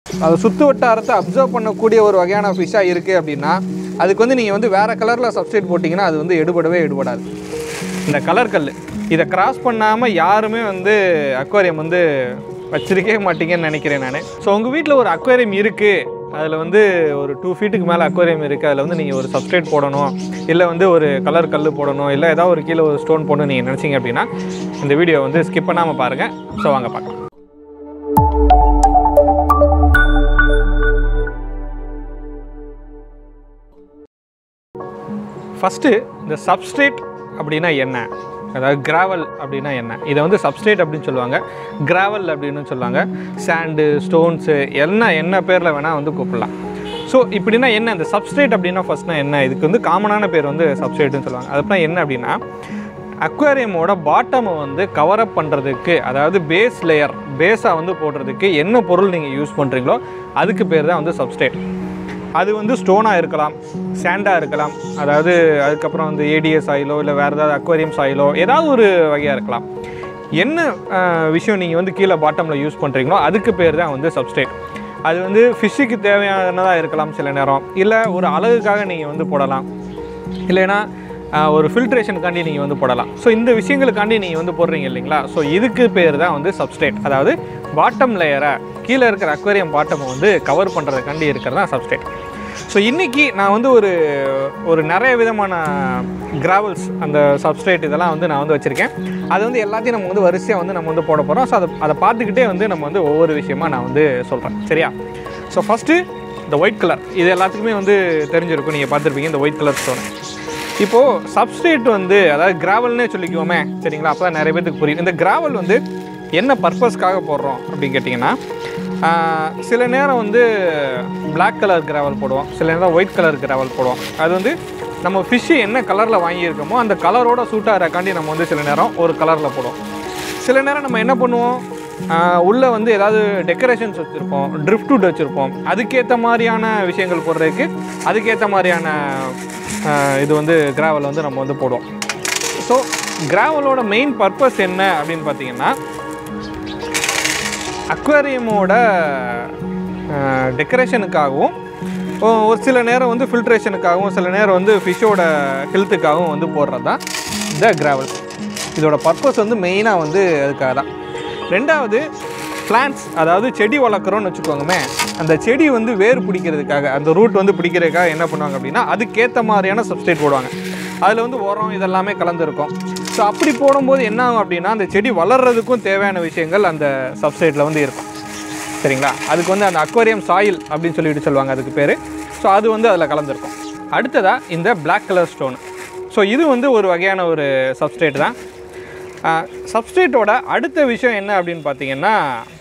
அதை சுற்று வட்டாரத்தை அப்சர்வ் பண்ணக்கூடிய ஒரு வகையான ஃபிஷ்ஷாக இருக்குது அப்படின்னா அதுக்கு வந்து நீங்கள் வந்து வேறு கலரில் சப்ஸ்டேட் போட்டிங்கன்னா அது வந்து எடுபடவே எடுபடாது இந்த கலர் கல் இதை கிராஸ் பண்ணாமல் யாருமே வந்து அக்வாரியம் வந்து வச்சிருக்கவே மாட்டீங்கன்னு நினைக்கிறேன் நான் ஸோ உங்கள் வீட்டில் ஒரு அக்வாரியம் இருக்குது அதில் வந்து ஒரு டூ ஃபீட்டுக்கு மேலே அக்வாரியம் இருக்குது அதில் வந்து நீங்கள் ஒரு சப்ஸ்ட்ரேட் போடணும் இல்லை வந்து ஒரு கலர் கல் போடணும் இல்லை ஏதாவது ஒரு கீழே ஒரு ஸ்டோன் போடணும் நீங்கள் நினச்சிங்க அப்படின்னா இந்த வீடியோ வந்து ஸ்கிப் பண்ணாமல் பாருங்கள் ஸோ வாங்க பார்க்கலாம் ஃபஸ்ட்டு இந்த சப்ஸ்ட்ரேட் அப்படின்னா என்ன அதாவது கிராவல் அப்படின்னா என்ன இதை வந்து சப்ஸ்ட்ரேட் அப்படின்னு சொல்லுவாங்க கிராவல் அப்படின்னு சொல்லுவாங்க சாண்டு ஸ்டோன்ஸு என்ன என்ன பேரில் வேணால் வந்து கூப்பிடலாம் ஸோ இப்படின்னா என்ன இந்த சப்ஸ்ட்ரேட் அப்படின்னா ஃபஸ்ட்னா என்ன இதுக்கு வந்து காமனான பேர் வந்து சப்ஸ்ட்ரேட்னு சொல்லுவாங்க அதுதான் என்ன அப்படின்னா அக்வேரியமோட பாட்டமை வந்து கவர் அப் பண்ணுறதுக்கு அதாவது பேஸ் லேயர் பேஸாக வந்து போடுறதுக்கு என்ன பொருள் நீங்கள் யூஸ் பண்ணுறீங்களோ அதுக்கு பேர் தான் வந்து சப்ஸ்ட்ரேட் அது வந்து ஸ்டோனாக இருக்கலாம் சாண்டாக இருக்கலாம் அதாவது அதுக்கப்புறம் வந்து ஏடிஎஸ் ஆயிலோ இல்லை வேறு ஏதாவது அக்வேரியம் ஆயிலோ ஏதாவது ஒரு வகையாக இருக்கலாம் என்ன அஹ், விஷயம் நீங்கள் வந்து கீழே பாட்டமில் யூஸ் பண்ணுறீங்களோ அதுக்கு பேர் தான் வந்து சப்ஸ்ட்ரேட் அது வந்து ஃபிஷ்ஷுக்கு தேவையானதாக இருக்கலாம் சில நேரம் இல்லை ஒரு அழகுக்காக நீங்கள் வந்து போடலாம் இல்லைன்னா ஆஹ், ஒரு ஃபில்ட்ரேஷனுக்காண்டி நீங்கள் வந்து போடலாம் ஸோ இந்த விஷயங்களுக்காண்டி நீங்கள் வந்து போடுறீங்க இல்லைங்களா ஸோ இதுக்கு பேர் தான் வந்து சப்ஸ்ட்ரேட் அதாவது பாட்டம் லேயரை கீழே இருக்கிற அக்வேரியம் பாட்டமை வந்து கவர் பண்ணுறதுக்காண்டி இருக்கிறது தான் சப்ஸ்ட்ரேட் ஸோ இன்றைக்கி நான் வந்து ஒரு ஒரு நிறைய விதமான கிராவல்ஸ் அந்த சப்ஸ்ட்ரேட் இதெல்லாம் வந்து நான் வந்து வச்சுருக்கேன் அது வந்து எல்லாத்தையும் நம்ம வந்து வரிசையாக வந்து நம்ம வந்து போட போகிறோம் ஸோ அதை அதை பார்த்துக்கிட்டே வந்து நம்ம வந்து ஒவ்வொரு விஷயமா நான் வந்து சொல்கிறேன் சரியா ஸோ ஃபஸ்ட்டு இந்த ஒயிட் கலர் இது எல்லாத்துக்குமே வந்து தெரிஞ்சிருக்கும் நீங்கள் பார்த்துருப்பீங்க இந்த ஒயிட் கலர் ஸ்டோன் இப்போது சப்ஸ்ட்ரேட் வந்து அதாவது கிராவல்னே சொல்லிக்குவோமே சரிங்களா அப்போ தான் நிறைய பேத்துக்கு புரியும் இந்த கிராவல் வந்து என்ன பர்பஸ்க்காக போடுறோம் அப்படின்னு கேட்டிங்கன்னா ஆஹ், சில நேரம் வந்து Black கலர் கிராவல் போடுவோம் சில நேரம் ஒயிட் கலர் கிராவல் போடுவோம் அது வந்து நம்ம ஃபிஷ்ஷு என்ன கலரில் வாங்கியிருக்கோமோ அந்த கலரோட சூட் ஆகிறக்காண்டி நம்ம வந்து சில நேரம் ஒரு கலரில் போடுவோம் சில நேரம் நம்ம என்ன பண்ணுவோம் ஆஹ் உள்ள வந்து ஏதாவது டெக்கரேஷன்ஸ் வச்சுருப்போம் ட்ரிஃப்ட் வச்சுருப்போம் அதுக்கேற்ற மாதிரியான விஷயங்கள் போடுறதுக்கு அதுக்கேற்ற மாதிரியான ஆஹ் இது வந்து கிராவல் வந்து நம்ம வந்து போடுவோம் ஸோ கிராவலோட மெயின் பர்பஸ் என்ன அப்படின்னு பார்த்தீங்கன்னா அக்வேரியமோட டெக்கரேஷனுக்காகவும் ஒரு சில நேரம் வந்து ஃபில்ட்ரேஷனுக்காகவும் சில நேரம் வந்து ஃபிஷ்ஷோட ஹெல்த்துக்காகவும் வந்து போடுறது தான் இந்த கிராவல் இதோட பர்பஸ் வந்து மெயினாக வந்து அதுக்காக தான் ரெண்டாவது பிளான்ட்ஸ் அதாவது செடி வளர்க்குறோன்னு வச்சுக்கோங்கமே அந்த செடி வந்து வேர் பிடிக்கிறதுக்காக அந்த ரூட் வந்து பிடிக்கிறதுக்காக என்ன பண்ணுவாங்க அப்படின்னா அதுக்கேற்ற மாதிரியான சப்ஸ்டேட் போடுவாங்க அதில் வந்து உரம் இதெல்லாமே கலந்துருக்கும் ஸோ அப்படி போடும்போது என்ன ஆகும் அப்படின்னா அந்த செடி வளர்கிறதுக்கும் தேவையான விஷயங்கள் அந்த சப்ஸ்டேட்டில் வந்து இருக்கும் சரிங்களா அதுக்கு வந்து அந்த அக்வாரியம் சாயில் அப்படின்னு சொல்லிட்டு சொல்லுவாங்க அதுக்கு பேர் ஸோ அது வந்து அதில் கலந்துருக்கும் அடுத்ததாக இந்த Black கலர் ஸ்டோன் ஸோ இது வந்து ஒரு வகையான ஒரு சப்ஸ்டேட் தான் சப்ஸ்டேட்டோட அடுத்த விஷயம் என்ன அப்படின்னு பார்த்தீங்கன்னா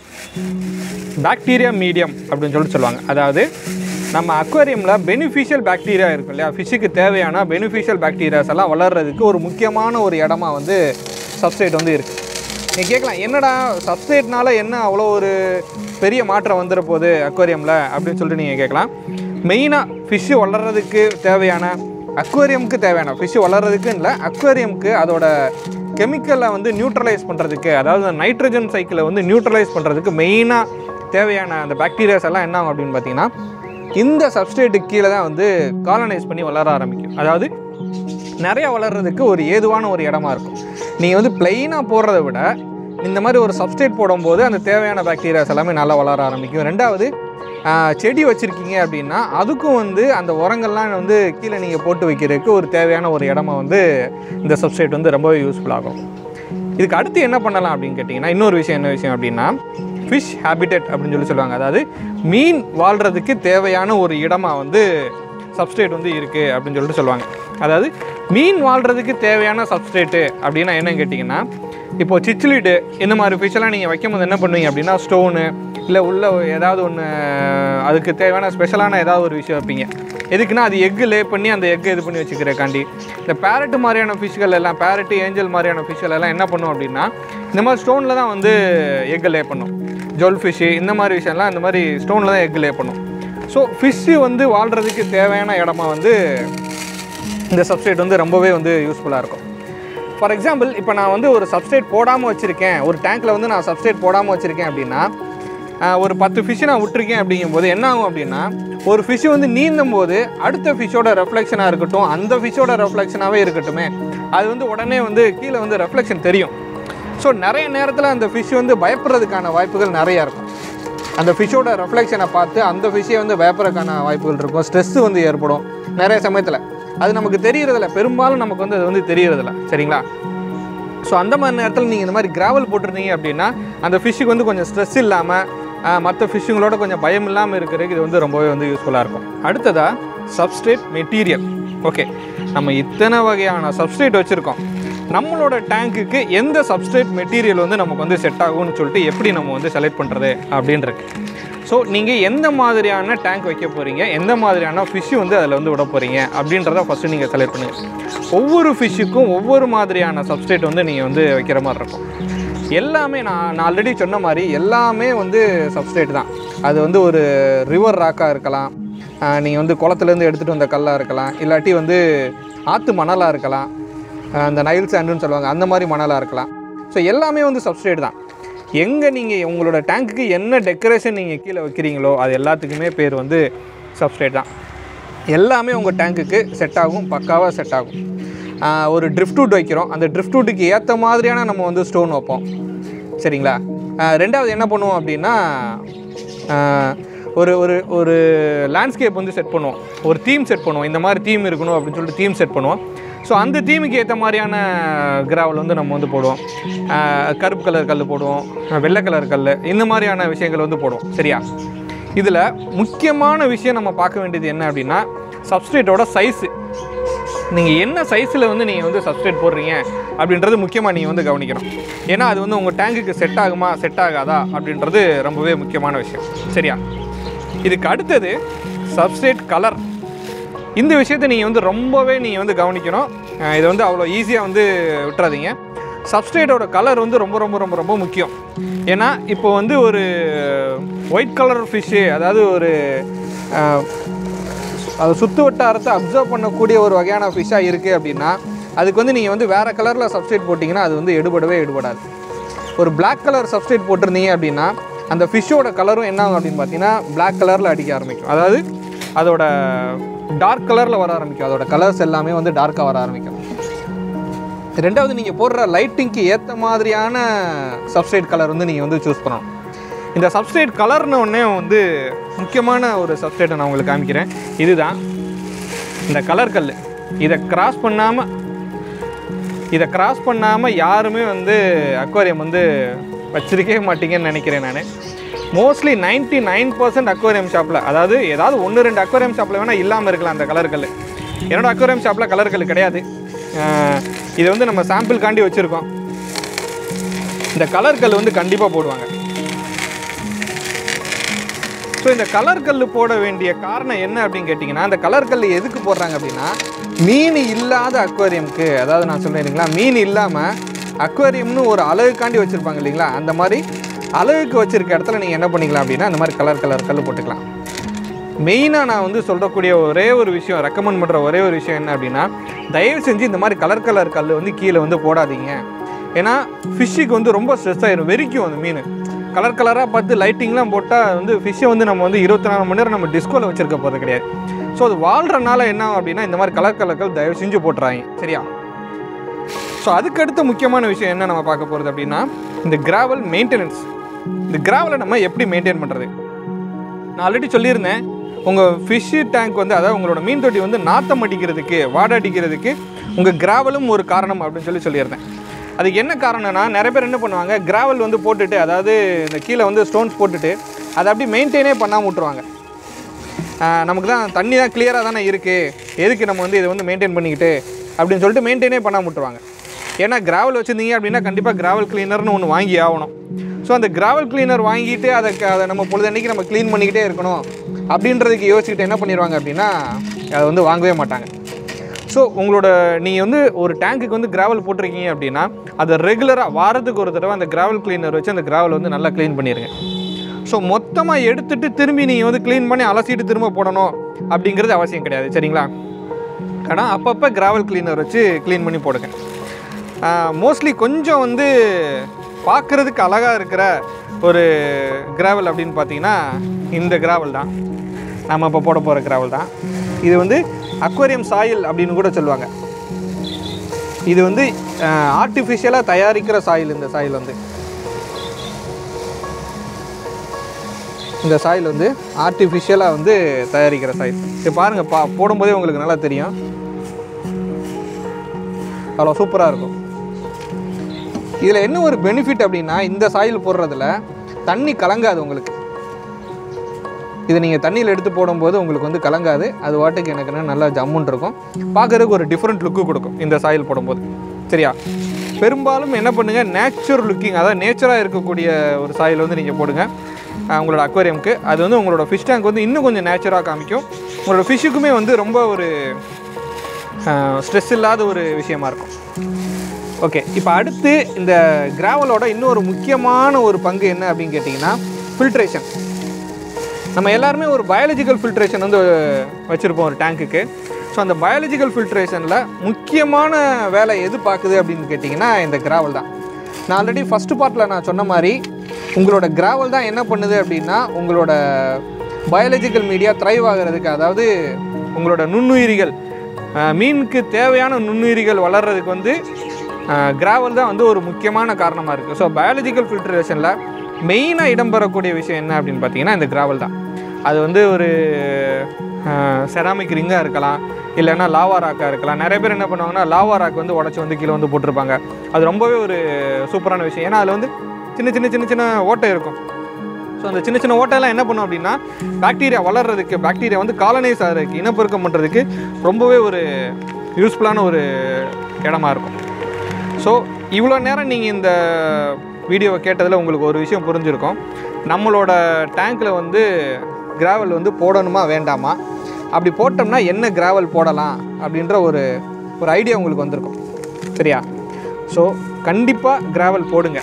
பாக்டீரியா மீடியம் அப்படின்னு சொல்லிட்டு சொல்லுவாங்க அதாவது நம்ம அக்வாரியமில் பெனிஃபிஷியல் பாக்டீரியா இருக்கும் இல்லையா ஃபிஷ்ஷுக்கு தேவையான பெனிஃபிஷியல் பாக்டீரியாஸ் எல்லாம் வளர்கிறதுக்கு ஒரு முக்கியமான ஒரு இடமா வந்து சப்ஸ்டேட் வந்து இருக்குது நீ கேட்கலாம் என்னடா சப்ஸ்டேட்னால என்ன அவ்வளோ ஒரு பெரிய மாற்றம் வந்துட போகுது அக்வாரியமில் அப்படின்னு சொல்லிட்டு நீங்கள் கேட்கலாம் மெயினாக ஃபிஷ்ஷு வளர்கிறதுக்கு தேவையான அக்வேரியமுக்கு தேவையான ஃபிஷ்ஷு வளர்கிறதுக்கு இல்லை அக்வேரியமுக்கு அதோட கெமிக்கலை வந்து நியூட்ரலைஸ் பண்ணுறதுக்கு அதாவது நைட்ரஜன் சைக்கிளை வந்து நியூட்ரலைஸ் பண்ணுறதுக்கு மெயினாக தேவையான அந்த பாக்டீரியாஸ் எல்லாம் என்ன ஆகும் அப்படின்னு பார்த்தீங்கன்னா இந்த சப்ஸ்டேட்டுக்கு கீழே தான் வந்து காலனைஸ் பண்ணி வளர ஆரம்பிக்கும் அதாவது நிறைய வளர்கிறதுக்கு ஒரு ஏதுவான ஒரு இடமா இருக்கும் நீங்கள் வந்து பிளெயினாக போடுறத விட இந்த மாதிரி ஒரு சப்ஸ்டேட் போடும்போது அந்த தேவையான பாக்டீரியாஸ் எல்லாமே நல்லா வளர ஆரம்பிக்கும் ரெண்டாவது ஆஹ், செடி வச்சுருக்கீங்க அப்படின்னா அதுக்கும் வந்து அந்த உரங்கள்லாம் வந்து கீழே நீங்கள் போட்டு வைக்கிறதுக்கு ஒரு தேவையான ஒரு இடமா வந்து இந்த சப்ஸ்டேட் வந்து ரொம்பவே யூஸ்ஃபுல் ஆகும் இதுக்கு அடுத்து என்ன பண்ணலாம் அப்படின்னு கேட்டிங்கன்னா இன்னொரு விஷயம் என்ன விஷயம் அப்படின்னா ஃபிஷ் ஹேபிடேட் அப்படின்னு சொல்லி சொல்லுவாங்க அதாவது மீன் வாழ்கிறதுக்கு தேவையான ஒரு இடமா வந்து சப்ஸ்ட்ரேட் வந்து இருக்குது அப்படின்னு சொல்லிட்டு சொல்லுவாங்க அதாவது மீன் வாழ்கிறதுக்கு தேவையான சப்ஸ்ட்ரேட்டு அப்படின்னா என்னன்னு கேட்டிங்கன்னா இப்போது சிச்சிலிடு இந்த மாதிரி ஃபிஷ்ஷெல்லாம் நீங்கள் வைக்கும்போது என்ன பண்ணுவீங்க அப்படின்னா ஸ்டோனு இல்லை உள்ள ஏதாவது ஒன்று அதுக்கு தேவையான ஸ்பெஷலான ஏதாவது ஒரு விஷயம் வைப்பீங்க எதுக்குன்னா அது எக்கு லே பண்ணி அந்த எக்கு இது பண்ணி வச்சுக்கிறக்காண்டி இந்த பேரட் மாதிரியான ஃபிஷ்கள் எல்லாம் பேரட்டு ஏஞ்சல் மாதிரியான ஃபிஷ்கள் எல்லாம் என்ன பண்ணும் அப்படின்னா இந்த மாதிரி ஸ்டோனில் தான் வந்து எக்கு லே பண்ணும் ஜொல் ஃபிஷ்ஷு இந்த மாதிரி விஷயம்லாம் இந்த மாதிரி ஸ்டோனில் தான் எக்கு லே பண்ணும் ஸோ ஃபிஷ்ஷு வந்து வாழ்கிறதுக்கு தேவையான இடமா வந்து இந்த சப்ஸ்ட்ரேட் வந்து ரொம்பவே வந்து யூஸ்ஃபுல்லாக இருக்கும் ஃபார் எக்ஸாம்பிள் இப்போ நான் வந்து ஒரு சப்ஸ்ட்ரேட் போடாமல் வச்சுருக்கேன் ஒரு டேங்க்கில் வந்து நான் சப்ஸ்ட்ரேட் போடாமல் வச்சுருக்கேன் அப்படின்னா ஆஹ், ஒரு பத்து ஃபிஷ்ஷை நான் விட்டுருக்கேன் அப்படிங்கும்போது என்ன ஆகும் அப்படின்னா ஒரு ஃபிஷ் வந்து நீந்தும் போது அடுத்த ஃபிஷ்ஷோட ரெஃப்ளெக்ஷனாக இருக்கட்டும் அந்த ஃபிஷ்ஷோட ரெஃப்ளெக்ஷனாகவே இருக்கட்டுமே அது வந்து உடனே வந்து கீழே வந்து ரெஃப்ளெக்ஷன் தெரியும் ஸோ நிறைய நேரத்தில் அந்த ஃபிஷ் வந்து பயப்படுறதுக்கான வாய்ப்புகள் நிறையா இருக்கும் அந்த ஃபிஷ்ஷோட ரெஃப்ளெக்ஷனை பார்த்து அந்த ஃபிஷ்ஷே வந்து பயப்படுறதுக்கான வாய்ப்புகள் இருக்கும் ஸ்ட்ரெஸ்ஸு வந்து ஏற்படும் நிறைய சமயத்தில் அது நமக்கு தெரியறதில்ல பெரும்பாலும் நமக்கு வந்து அது வந்து தெரியறதில்ல சரிங்களா ஸோ அந்த மாதிரி நேரத்தில் நீங்கள் இந்த மாதிரி கிராவல் போட்டிருந்தீங்க அப்படின்னா அந்த ஃபிஷ்ஷுக்கு வந்து கொஞ்சம் ஸ்ட்ரெஸ் இல்லாமல் மற்ற ஃபிஷ்ஷுங்களோட கொஞ்சம் பயம் இல்லாமல் இருக்கிறதுக்கு இது வந்து ரொம்பவே வந்து யூஸ்ஃபுல்லாக இருக்கும் அடுத்ததாக சப்ஸ்ட்ரேட் மெட்டீரியல் ஓகே நம்ம இத்தனை வகையான சப்ஸ்ட்ரேட் வச்சுருக்கோம் நம்மளோட டேங்க்குக்கு எந்த சப்ஸ்ட்ரேட் மெட்டீரியல் வந்து நமக்கு வந்து செட் ஆகும்னு சொல்லிட்டு எப்படி நம்ம வந்து செலக்ட் பண்ணுறது அப்படின்றது ஸோ நீங்கள் எந்த மாதிரியான டேங்க் வைக்க போகிறீங்க எந்த மாதிரியான ஃபிஷ்ஷு வந்து அதில் வந்து விட போகிறீங்க அப்படின்றத ஃபஸ்ட்டு நீங்கள் செலக்ட் பண்ணுங்கள் ஒவ்வொரு ஃபிஷ்ஷுக்கும் ஒவ்வொரு மாதிரியான சப்ஸ்ட்ரேட் வந்து நீங்கள் வந்து வைக்கிற மாதிரி இருக்கும் எல்லாமே நான் நான் ஆல்ரெடி சொன்ன மாதிரி எல்லாமே வந்து சப்ஸ்ட்ரேட் தான் அது வந்து ஒரு ரிவர் ராக்காக இருக்கலாம் நீங்கள் வந்து குளத்துலேருந்து எடுத்துகிட்டு வந்த கல்லாக இருக்கலாம் இல்லாட்டி வந்து ஆற்று மணலாக இருக்கலாம் ஆஹ் அந்த நைல் சாண்டுன்னு சொல்லுவாங்க அந்த மாதிரி மணலாக இருக்கலாம் ஸோ எல்லாமே வந்து சப்ஸ்ட்ரேட் தான் எங்கே நீங்கள் உங்களோட டேங்க்குக்கு என்ன டெக்கரேஷன் நீங்கள் கீழே வைக்கிறீங்களோ அது எல்லாத்துக்குமே பேர் வந்து சப்ஸ்ட்ரேட் தான் எல்லாமே உங்கள் டேங்க்குக்கு செட் ஆகும் பக்காவாக செட் ஆகும் ஆஹ் ஒரு ட்ரிஃப்ட்வுட் வைக்கிறோம் அந்த ட்ரிஃப்ட்வுட்டுக்கு ஏற்ற மாதிரியான நம்ம வந்து ஸ்டோன் வைப்போம் சரிங்களா ஆஹ் ரெண்டாவது என்ன பண்ணுவோம் அப்படின்னா ஆஹ் ஒரு ஒரு ஒரு லேண்ட்ஸ்கேப் வந்து செட் பண்ணுவோம் ஒரு தீம் செட் பண்ணுவோம் இந்த மாதிரி தீம் இருக்கணும் அப்படின்னு சொல்லிட்டு தீம் செட் பண்ணுவோம் ஸோ அந்த தீமுக்கு ஏற்ற மாதிரியான கிராவல் வந்து நம்ம வந்து போடுவோம் ஆஹ் கருப்பு கலர் கல் போடுவோம் ஆஹ் வெள்ளை கலர் கல் இந்த மாதிரியான விஷயங்கள் வந்து போடுவோம் சரியா இதில் முக்கியமான விஷயம் நம்ம பார்க்க வேண்டியது என்ன அப்படின்னா சப்ஸ்ட்ரேட்டோட சைஸு நீங்கள் என்ன சைஸில் வந்து நீங்கள் வந்து சப்ஸ்ட்ரேட் போடுறீங்க அப்படின்றது முக்கியமாக நீங்கள் வந்து கவனிக்கணும் ஏன்னா அது வந்து உங்கள் டேங்குக்கு செட் ஆகுமா செட் ஆகாதா அப்படின்றது ரொம்பவே முக்கியமான விஷயம் சரியா இதுக்கு அடுத்தது சப்ஸ்ட்ரேட் கலர் இந்த விஷயத்தை நீங்கள் வந்து ரொம்பவே நீங்கள் வந்து கவனிக்கணும் அஹ் இதை வந்து அவ்வளோ ஈஸியாக வந்து விட்டுறாதீங்க சப்ஸ்ட்ரேட்டோட கலர் வந்து ரொம்ப ரொம்ப ரொம்ப ரொம்ப முக்கியம் ஏன்னா இப்போ வந்து ஒரு ஒயிட் கலர் ஃபிஷ்ஷு அதாவது ஒரு அஹ், அது சுற்று வட்டாரத்தை அப்சர்வ் பண்ணக்கூடிய ஒரு வகையான ஃபிஷ்ஷாக இருக்குது அப்படின்னா அதுக்கு வந்து நீங்கள் வந்து வேறு கலரில் சப்ஸ்ட்ரேட் போட்டிங்கன்னா அது வந்து எடுபடவே எடுபடாது ஒரு Black கலர் சப்ஸ்ட்ரேட் போட்டிருந்தீங்க அப்படின்னா அந்த ஃபிஷ்ஷோட கலரும் என்ன ஆகும் அப்படின்னு பார்த்தீங்கன்னா Black கலரில் அடிக்க ஆரம்பிக்கும் அதாவது அதோட டார்க் கலரில் வர ஆரம்பிக்கும் அதோட கலர்ஸ் எல்லாமே வந்து டார்க்காக வர ஆரம்பிக்கும் ரெண்டாவது நீங்கள் போடுற லைட்டிங்க்கு ஏற்ற மாதிரியான சப்ஸ்ட்ரேட் கலர் வந்து நீங்கள் வந்து சூஸ் பண்ணணும் இந்த சப்ஸ்ட்ரேட் கலர்னு ஒன்றே வந்து முக்கியமான ஒரு சப்ஸ்ட்ரேட்டை நான் உங்களுக்கு காமிக்கிறேன் இதுதான் இந்த கலர் கல் இதை கிராஸ் பண்ணாமல் இதை கிராஸ் பண்ணாமல் யாருமே வந்து அக்வாரியம் வந்து வச்சிருக்கவே மாட்டீங்கன்னு நினைக்கிறேன் நான் மோஸ்ட்லி 99% நைன் பர்சன்ட் அக்வாரியம் ஷாப்பில் அதாவது ஏதாவது ஒன்று ரெண்டு அக்வாரியம் ஷாப்பில் வேணால் இல்லாமல் இருக்கலாம் அந்த கலர் கல் என்னோட அக்வாரியம் ஷாப்பில் கலர் கல் கிடையாது அஹ் இது வந்து நம்ம சாம்பிள்காண்டி வச்சுருக்கோம் இந்த கலர் கல் வந்து கண்டிப்பாக போடுவாங்க ஸோ இந்த கலர் கல் போட வேண்டிய காரணம் என்ன அப்படின்னு கேட்டிங்கன்னா அந்த கலர் கல் எதுக்கு போடுறாங்க அப்படின்னா மீன் இல்லாத அக்வாரியம்க்கு அதாவது நான் சொல்றேன் இல்லைங்களா மீன் இல்லாமல் அக்வாரியம்னு ஒரு அழகுக்காண்டி வச்சுருப்பாங்க இல்லைங்களா அந்த மாதிரி அழகுக்கு வச்சுருக்க இடத்துல நீங்கள் என்ன பண்ணிக்கலாம் அப்படின்னா இந்த மாதிரி கலர் கலர் கல் போட்டுக்கலாம் மெயினாக நான் வந்து சொல்லக்கூடிய ஒரே ஒரு விஷயம் ரெக்கமெண்ட் பண்ணுற ஒரே ஒரு விஷயம் என்ன அப்படின்னா தயவு செஞ்சு இந்த மாதிரி கலர் கலர் கல் வந்து கீழே வந்து போடாதீங்க ஏன்னா ஃபிஷ்ஷுக்கு வந்து ரொம்ப ஸ்ட்ரெஸ் ஆயிரும் வெறிக்கும் அந்த மீன் கலர் கலராக பார்த்து லைட்டிங்லாம் போட்டால் வந்து ஃபிஷ்ஷை வந்து நம்ம வந்து இருபத்தி நாலு மணி நேரம் நம்ம டிஸ்கோவில் வச்சிருக்க போகிறது கிடையாது ஸோ அது வாழ்கிறனால என்ன ஆகும் அப்படின்னா இந்த மாதிரி கலர் கலர்கள் தயவு செஞ்சு போட்டுறாங்க சரியா ஸோ அதுக்கடுத்த முக்கியமான விஷயம் என்ன நம்ம பார்க்க போகிறது அப்படின்னா இந்த கிராவல் மெயின்டெனன்ஸ் இந்த கிராவலை நம்ம எப்படி மெயின்டைன் பண்ணுறது நான் ஆல்ரெடி சொல்லியிருந்தேன் உங்கள் ஃபிஷ்ஷு டேங்க் வந்து அதாவது உங்களோட மீன் தொட்டி வந்து நாத்தம் அடிக்கிறதுக்கு வாடை அடிக்கிறதுக்கு உங்கள் கிராவலும் ஒரு காரணம் அப்படின்னு சொல்லி சொல்லியிருந்தேன் அதுக்கு என்ன காரணம்னா நிறைய பேர் என்ன பண்ணுவாங்க கிராவல் வந்து போட்டுட்டு அதாவது இந்த கீழே வந்து ஸ்டோன்ஸ் போட்டுட்டு அதை அப்படியே மெயின்டைனே பண்ணாமல் விட்ருவாங்க ஆஹ் நமக்கு தான் தண்ணி தான் கிளியராக தானே இருக்குது எதுக்கு நம்ம வந்து இதை வந்து மெயின்டைன் பண்ணிக்கிட்டு அப்படின்னு சொல்லிட்டு மெயின்டைனே பண்ணாம விட்ருவாங்க ஏன்னா கிராவல் வச்சுருந்தீங்க அப்படின்னா கண்டிப்பாக கிராவல் கிளீனர்னு ஒன்று வாங்கி ஆகணும் ஸோ அந்த கிராவல் கிளீனர் வாங்கிட்டு அதை க- அதை நம்ம பொழுதன்னைக்கு நம்ம க்ளீன் பண்ணிக்கிட்டே இருக்கணும் அப்படின்றதுக்கு யோசிச்சுக்கிட்டு என்ன பண்ணிடுவாங்க அப்படின்னா அதை வந்து வாங்கவே மாட்டாங்க ஸோ உங்களோட நீங்கள் வந்து ஒரு டேங்க்குக்கு வந்து கிராவல் போட்டிருக்கீங்க அப்படின்னா அதை ரெகுலராக வாரத்துக்கு ஒரு தடவை அந்த கிராவல் கிளீனர் வச்சு அந்த கிராவல் வந்து நல்லா க்ளீன் பண்ணிடுங்க ஸோ மொத்தமாக எடுத்துட்டு திரும்பி நீங்கள் வந்து க்ளீன் பண்ணி அலசிட்டு திரும்ப போடணும் அப்படிங்கிறது அவசியம் கிடையாது சரிங்களா ஆனால் அப்பப்போ கிராவல் கிளீனர் வச்சு க்ளீன் பண்ணி போடுங்க மோஸ்ட்லி கொஞ்சம் வந்து பார்க்குறதுக்கு அழகாக இருக்கிற ஒரு கிராவல் அப்படின்னு பார்த்தீங்கன்னா இந்த கிராவல் தான் நம்ம இப்போ போட போகிற கிராவல் தான் இது வந்து அக்வேரியம் சாயில் அப்படின்னு கூட சொல்லுவாங்க இது வந்து ஆர்டிஃபிஷியலாக தயாரிக்கிற சாயில் இந்த சாயில் வந்து இந்த சாயில் வந்து ஆர்டிஃபிஷியலாக வந்து தயாரிக்கிற சாயில் இது பாருங்கள் பா போடும்போதே உங்களுக்கு நல்லா தெரியும் அவ்வளோ சூப்பராக இருக்கும் இதில் என்ன ஒரு பெனிஃபிட் அப்படின்னா இந்த சாயில் போடுறதுல தண்ணி கலங்காது உங்களுக்கு இதை நீங்கள் தண்ணியில் எடுத்து போடும்போது உங்களுக்கு வந்து கலங்காது அது வாட்டுக்கு எனக்கு என்ன நல்லா ஜம்முன் இருக்கும் பார்க்குறதுக்கு ஒரு டிஃப்ரெண்ட் லுக்கு கொடுக்கும் இந்த சாயில் போடும்போது சரியா பெரும்பாலும் என்ன பண்ணுங்கள் நேச்சுரல் லுக்கிங் அதாவது நேச்சராக இருக்கக்கூடிய ஒரு சாயில் வந்து நீங்கள் போடுங்க அஹ் உங்களோட அக்வேரியம்க்கு அது வந்து உங்களோட ஃபிஷ் டேங்க் வந்து இன்னும் கொஞ்சம் நேச்சராக காமிக்கும் உங்களோட ஃபிஷ்ஷுக்குமே வந்து ரொம்ப ஒரு ஸ்ட்ரெஸ் இல்லாத ஒரு விஷயமா இருக்கும் ஓகே இப்போ அடுத்து இந்த கிராவலோட இன்னொரு முக்கியமான ஒரு பங்கு என்ன அப்படின்னு கேட்டிங்கன்னா ஃபில்ட்ரேஷன் நம்ம எல்லாருமே ஒரு பயாலஜிக்கல் ஃபில்ட்ரேஷன் வந்து வச்சுருப்போம் ஒரு டேங்க்குக்கு ஸோ அந்த பயாலஜிக்கல் ஃபில்ட்ரேஷனில் முக்கியமான வேலை எது பார்க்குது அப்படின்னு கேட்டிங்கன்னா இந்த கிராவல் தான் நான் ஆல்ரெடி ஃபஸ்ட்டு பார்ட்டில் நான் சொன்ன மாதிரி உங்களோட கிராவல் தான் என்ன பண்ணுது அப்படின்னா உங்களோட பயாலஜிக்கல் மீடியா த்ரைவ் ஆகிறதுக்கு அதாவது உங்களோட நுண்ணுயிரிகள் அஹ், மீனுக்கு தேவையான நுண்ணுயிரிகள் வளர்கிறதுக்கு வந்து கிராவல் தான் வந்து ஒரு முக்கியமான காரணமாக இருக்குது ஸோ பயாலஜிக்கல் ஃபில்ட்ரேஷனில் மெயினாக இடம்பெறக்கூடிய விஷயம் என்ன அப்படின்னு பார்த்தீங்கன்னா இந்த கிராவல் தான் அது வந்து ஒரு செராமிக் ரிங்காக இருக்கலாம் இல்லைன்னா லாவா ராக்காக இருக்கலாம் நிறைய பேர் என்ன பண்ணுவாங்கன்னா லாவா ராக் வந்து உடச்சி வந்து கீழே வந்து போட்டிருப்பாங்க அது ரொம்பவே ஒரு சூப்பரான விஷயம் ஏன்னா அதில் வந்து சின்ன சின்ன சின்ன சின்ன ஓட்டை இருக்கும் ஸோ அந்த சின்ன சின்ன ஓட்டையெல்லாம் என்ன பண்ணும் அப்படின்னா பாக்டீரியா வளர்றதுக்கு பாக்டீரியா வந்து காலனைஸ் ஆகிறதுக்கு இனப்பெருக்கம் பண்ணுறதுக்கு ரொம்பவே ஒரு யூஸ்ஃபுல்லான ஒரு இடமா இருக்கும் ஸோ இவ்வளோ நேரம் நீங்கள் இந்த வீடியோவை கேட்டதில் உங்களுக்கு ஒரு விஷயம் புரிஞ்சிருக்கும் நம்மளோட டேங்க்கில் வந்து கிராவல் வந்து போடணுமா வேண்டாமா அப்படி போட்டோம்னா என்ன கிராவல் போடலாம் அப்படின்ற ஒரு ஒரு ஐடியா உங்களுக்கு வந்திருக்கும் சரியா ஸோ கண்டிப்பாக கிராவல் போடுங்க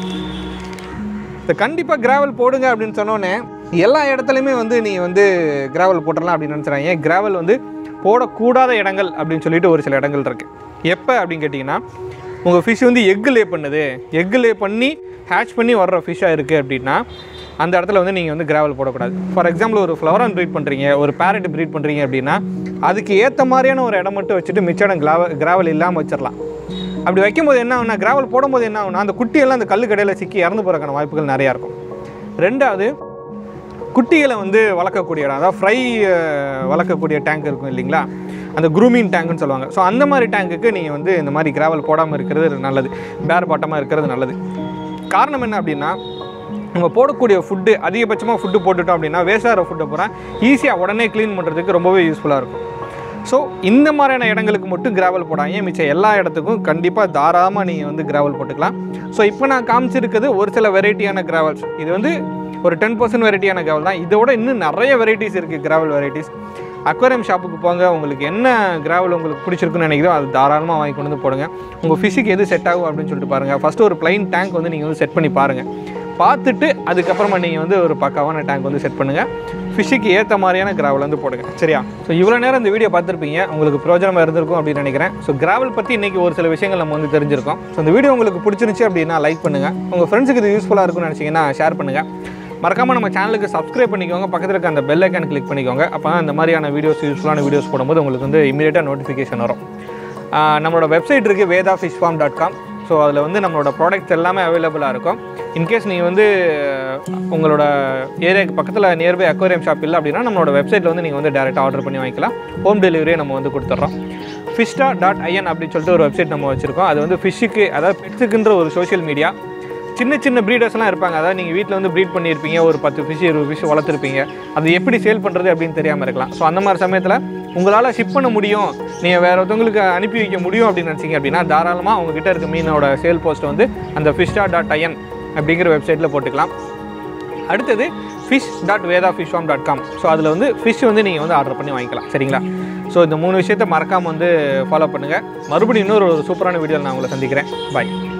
இந்த கண்டிப்பாக கிராவல் போடுங்க அப்படின்னு சொன்னோன்னே எல்லா இடத்துலையுமே வந்து நீ வந்து கிராவல் போட்டுடலாம் அப்படின்னு நினச்சிறாங்க ஏன் கிராவல் வந்து போடக்கூடாத இடங்கள் அப்படின்னு சொல்லிட்டு ஒரு சில இடங்கள் இருக்குது எப்போ அப்படின்னு கேட்டிங்கன்னா உங்கள் ஃபிஷ் வந்து எக்கு லே பண்ணுது எக்கு லே பண்ணி ஹேட்ச் பண்ணி வர்ற ஃபிஷ்ஷாக இருக்குது அப்படின்னா அந்த இடத்துல வந்து நீங்கள் வந்து கிராவல் போடக்கூடாது ஃபார் எக்ஸாம்பிள் ஒரு ஃப்ளவரான் ப்ரீட் பண்ணுறீங்க ஒரு பேரட் ப்ரீட் பண்ணுறீங்க அப்படின்னா அதுக்கு ஏற்ற மாதிரியான ஒரு இடம் மட்டும் வச்சுட்டு மிச்ச இடம் கிராவல் கிராவல் இல்லாமல் வச்சிடலாம் அப்படி வைக்கும்போது என்ன ஆகுனா கிராவல் போடும்போது என்ன ஆகுனா அந்த குட்டியெல்லாம் அந்த கல்லு கடையில் சிக்கி இறந்து போகிறக்கான வாய்ப்புகள் நிறையா இருக்கும் ரெண்டாவது குட்டிகளை வந்து வளர்க்கக்கூடிய இடம் அதாவது ஃப்ரை வளர்க்கக்கூடிய டேங்க் இருக்கும் இல்லைங்களா அந்த குரூமிங் டேங்க்னு சொல்லுவாங்க ஸோ அந்த மாதிரி டேங்க்குக்கு நீங்கள் வந்து இந்த மாதிரி கிராவல் போடாமல் இருக்கிறது நல்லது பேர் பாட்டமாக இருக்கிறது நல்லது காரணம் என்ன அப்படின்னா நம்ம போடக்கூடிய ஃபுட்டு அதிகபட்சமாக ஃபுட்டு போட்டுட்டோம் அப்படின்னா வேஸ்ட் ஆகிற ஃபுட்டை பூரா ஈஸியாக உடனே க்ளீன் பண்ணுறதுக்கு ரொம்பவே யூஸ்ஃபுல்லாக இருக்கும் ஸோ இந்த மாதிரியான இடங்களுக்கு மட்டும் கிராவல் போடாங்க மிச்சம் எல்லா இடத்துக்கும் கண்டிப்பாக தாராளமாக நீங்கள் வந்து கிராவல் போட்டுக்கலாம் ஸோ இப்போ நான் காமிச்சிருக்கிறது ஒரு சில வெரைட்டியான கிராவல்ஸ் இது வந்து ஒரு டென் பர்சன்ட் வெரைட்டியான கிராவல் தான் இதோட இன்னும் நிறைய வெரைட்டிஸ் இருக்குது கிராவல் வெரைட்டிஸ் அக்வேரியம் ஷாப்புக்கு போங்க உங்களுக்கு என்ன கிராவல் உங்களுக்கு பிடிச்சிருக்குன்னு நினைக்கிறதோ அது தாராளமாக வாங்கி கொண்டு வந்து போடுங்க உங்கள் ஃபிஷ்ஷுக்கு எது செட் ஆகும் அப்படின்னு சொல்லிட்டு பாருங்கள் ஃபஸ்ட்டு ஒரு ப்ளைன் டேங்க் வந்து நீங்கள் வந்து செட் பண்ணி பாருங்கள் பார்த்துட்டு அதுக்கப்புறமா நீங்கள் வந்து ஒரு பக்காவான டேங்க் வந்து செட் பண்ணுங்கள் ஃபிஷ்ஷுக்கு ஏற்ற மாதிரியான கிராவல் வந்து போடுங்க சரியா ஸோ இவ்வளோ நேரம் இந்த வீடியோ பார்த்துருப்பீங்க உங்களுக்கு பிரோஜனமாக இருந்திருக்கும் அப்படின்னு நினைக்கிறேன் ஸோ கிராவல் பற்றி இன்றைக்கி ஒரு சில விஷயங்கள் நம்ம வந்து தெரிஞ்சிருக்கோம் ஸோ இந்த வீடியோ உங்களுக்கு பிடிச்சிருந்துச்சி அப்படின்னா லைக் பண்ணுங்கள் உங்கள் ஃப்ரெண்ட்ஸுக்கு இது யூஸ்ஃபுல்லாக இருக்கும்னு நினச்சிங்கன்னா ஷேர் பண்ணுங்கள் மறக்காமல் நம்ம சேனலுக்கு சப்ஸ்கிரைப் பண்ணிக்கோங்க பக்கத்தில் இருக்க அந்த பெல் ஐக்கான் கிளிக் பண்ணிக்கோங்க அப்போ தான் இந்த மாதிரியான வீடியோஸ் யூஸ்ஃபுல்லான வீடியோஸ் போடும்போது உங்களுக்கு வந்து இமீடியட்டாக நோட்டிஃபிகேஷன் வரும் ஆஹ் நம்மளோட வெப்சைட் இருக்குது Veda fish farm dot com so அதில் வந்து நம்மளோட ப்ராடக்ட்ஸ் எல்லாமே அவைலபிளாக இருக்கும் இன்கேஸ் நீங்கள் வந்து உங்களோட ஏரியாவுக்கு பக்கத்தில் நியர்பை அக்வேரியம் ஷாப் இல்லை அப்படின்னா நம்மளோட வெப்சைட்டில் வந்து நீங்கள் வந்து டேரெக்டாக ஆர்டர் பண்ணி வாங்கிக்கலாம் ஹோம் டெலிவரியே நம்ம வந்து கொடுத்துட்றோம் ஃபிஷ்டா டாட் ஐஎன் அப்படின்னு சொல்லிட்டு ஒரு வெப்சைட் நம்ம வச்சுருக்கோம் அது வந்து ஃபிஷ்ஷுக்கு அதாவது பெட்ஸுக்குன்ற ஒரு சோஷியல் மீடியா சின்ன சின்ன ப்ரீடர்ஸ்லாம் இருப்பாங்க அதாவது நீங்கள் வீட்டில் வந்து ப்ரீட் பண்ணியிருப்பீங்க ஒரு பத்து ஃபிஷ் இருபது ஃபிஷ் வளர்த்துருப்பீங்க அது எப்படி சேல் பண்ணுறது அப்படின்னு தெரியாமல் இருக்கலாம் ஸோ அந்த மாதிரி சமயத்தில் உங்களால் ஷிப் பண்ண முடியும் நீங்கள் வேறு ஒருத்தவங்களுக்கு அனுப்பி வைக்க முடியும் அப்படின்னு நினச்சிங்க அப்படின்னா தாராளமாக உங்ககிட்ட இருக்க மீனோட சேல் போஸ்ட் வந்து அந்த ஃபிஷ்டா டாட் ஐஎன் அப்படிங்கிற வெப்சைட்டில் போட்டுக்கலாம் அடுத்தது fish dot Veda fish farm dot com so அதில் வந்து ஃபிஷ் வந்து நீங்கள் வந்து ஆர்டர் பண்ணி வாங்கிக்கலாம் சரிங்களா ஸோ இந்த மூணு விஷயத்தை மறக்காமல் வந்து ஃபாலோ பண்ணுங்கள் மறுபடியும் இன்னொரு ஒரு சூப்பரான வீடியோவில் நான் உங்களை சந்திக்கிறேன் பாய்